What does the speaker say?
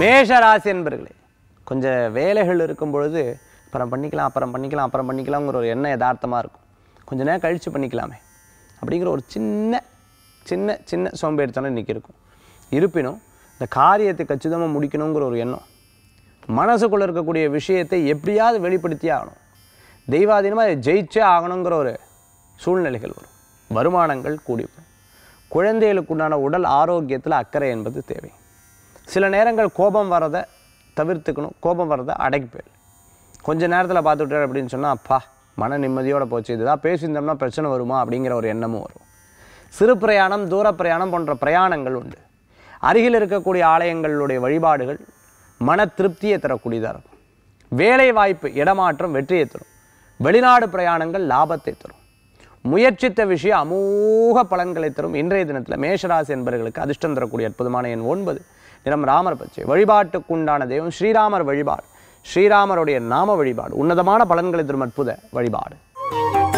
மேஷ ராசி என்பர்களே கொஞ்சம் வேலைகள் இருக்கும் பொழுது அப்புறம் பண்ணிக்கலாம் அப்புறம் பண்ணிக்கலாம் அப்புறம் பண்ணிக்கலாங்கிற ஒரு எண்ணம் யதார்த்தமாக இருக்கும் கொஞ்ச நேரம் கழித்து பண்ணிக்கலாமே அப்படிங்கிற ஒரு சின்ன சின்ன சின்ன சோம்பேறித்தனம் இன்றைக்கி இருக்கும் இருப்பினும் இந்த காரியத்தை கச்சிதமாக முடிக்கணுங்கிற ஒரு எண்ணம் மனசுக்குள்ளே இருக்கக்கூடிய விஷயத்தை எப்படியாவது வெளிப்படுத்தி ஆகணும் தெய்வாதீனமாக ஜெயிச்சே ஆகணுங்கிற ஒரு சூழ்நிலைகள் வரும் வருமானங்கள் கூடி வரும் குழந்தைகளுக்குண்டான உடல் ஆரோக்கியத்தில் அக்கறை என்பது தேவை சில நேரங்கள் கோபம் வரதை தவிர்த்துக்கணும் கோபம் வரதை அடக்கி போயிடும் கொஞ்ச நேரத்தில் பார்த்துட்டார் அப்படின்னு சொன்னால் அப்பா மன நிம்மதியோட போச்சு இதுதான் பேசியிருந்தோம்னா பிரச்சனை வருமா அப்படிங்கிற ஒரு எண்ணமும் வரும் சிறு பிரயாணம் தூர பிரயாணம் போன்ற பிரயாணங்கள் உண்டு அருகில் இருக்கக்கூடிய ஆலயங்களுடைய வழிபாடுகள் மன திருப்தியை தரக்கூடியதாக இருக்கும் வேலை வாய்ப்பு இடமாற்றம் வெற்றியை தரும் வெளிநாடு பிரயாணங்கள் லாபத்தை தரும் முயற்சித்த விஷயம் அமோக பலன்களை தரும் இன்றைய தினத்தில் மேஷராசி என்பவர்களுக்கு அதிர்ஷ்டம் தரக்கூடிய அற்புதமான எண் ஒன்பது நிறம் ராமர் பச்சை வழிபாட்டுக்குண்டான தெய்வம் ஸ்ரீராமர் வழிபாடு ஸ்ரீராமருடைய நாம வழிபாடு உன்னதமான பலன்களை தரும் அற்புத வழிபாடு